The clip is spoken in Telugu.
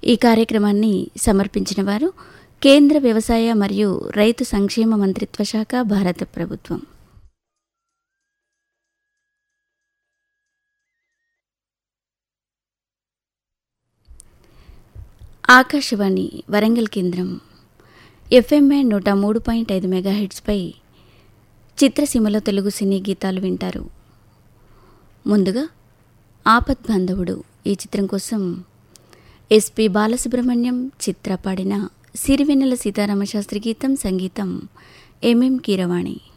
ఈ కార్యక్రమాన్ని సమర్పించిన వారు కేంద్ర వ్యవసాయ మరియు రైతు సంక్షేమ మంత్రిత్వ శాఖ భారత ప్రభుత్వం ఆకాశవాణి వరంగల్ కేంద్రం ఎఫ్ఎంఏ నూట మూడు పాయింట్ ఐదు మెగాహెడ్స్పై చిత్రసీమలో తెలుగు సినీ గీతాలు వింటారు ముందుగా ఆపద్ బాంధవుడు ఈ చిత్రం కోసం ఎస్పి బాలసుబ్రహ్మణ్యం చిత్ర పాడిన సిరివెన్నెల సీతారామశాస్త్రి గీతం సంగీతం ఎంఎం కీరవాణి